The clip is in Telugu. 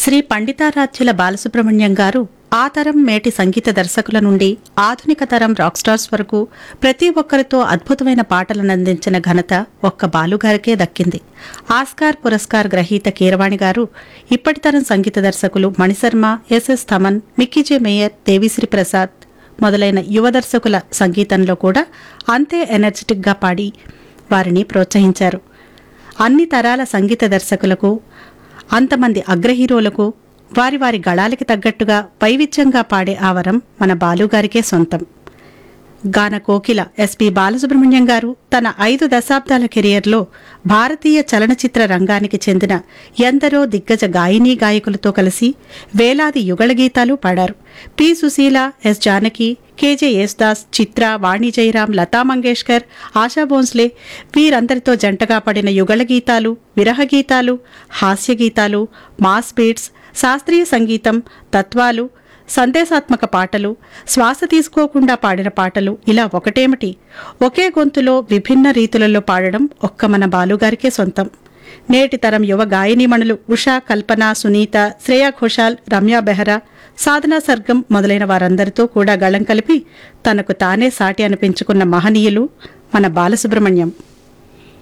శ్రీ పండితారాధ్యుల బాలసుబ్రహ్మణ్యం గారు ఆ తరం మేటి సంగీత దర్శకుల నుండి ఆధునిక తరం రాక్ స్టార్స్ వరకు ప్రతి ఒక్కరితో అద్భుతమైన పాటలను అందించిన ఘనత ఒక్క బాలుగారికే దక్కింది ఆస్కార్ పురస్కార్ గ్రహీత కీరవాణి గారు ఇప్పటి తరం సంగీత దర్శకులు మణిశర్మ ఎస్ఎస్ థమన్ మిక్కీజే మేయర్ దేవిశ్రీ ప్రసాద్ మొదలైన యువ దర్శకుల సంగీతంలో కూడా అంతే ఎనర్జెటిక్గా పాడి వారిని ప్రోత్సహించారు అన్ని తరాల సంగీత దర్శకులకు అంతమంది అగ్రహీరోలకు వారి వారి గళాలకి తగ్గట్టుగా వైవిధ్యంగా పాడే ఆ వరం మన బాలుగారికే సొంతం గాన కోకిల ఎస్పి బాలసుబ్రహ్మణ్యం గారు తన ఐదు దశాబ్దాల కెరియర్లో భారతీయ చలనచిత్ర రంగానికి చెందిన ఎందరో దిగ్గజ గాయనీ గాయకులతో కలిసి వేలాది యుగళ గీతాలు పాడారు P Susheela S Janaki KJ Yesudas Chitra Vani Jayaram Lata Mangeshkar Asha Bhosle వీరందరితో జంటగా పడిన యుగళ గీతాలు విరహ గీతాలు హాస్య గీతాలు మాస్ బీట్స్ శాస్త్రీయ సంగీతం తత్వాలు సందేశాత్మక పాటలు శ్వాస తీసుకోకుండా పాడిన పాటలు ఇలా ఒకటేమిటి ఒకే గొంతులో విభిన్న రీతులలో పాడడం ఒక్క మన బాలుగారికే సొంతం నేటి తరం యువ గాయనీమణులు ఉషా కల్పన సునీత శ్రేయా ఘోషాల్ రమ్య బెహ్రా సాధనా సర్గం మొదలైన వారందరితో కూడా గళం కలిపి తనకు తానే సాటి అనిపించుకున్న మహనీయులు మన బాలసుబ్రహ్మణ్యం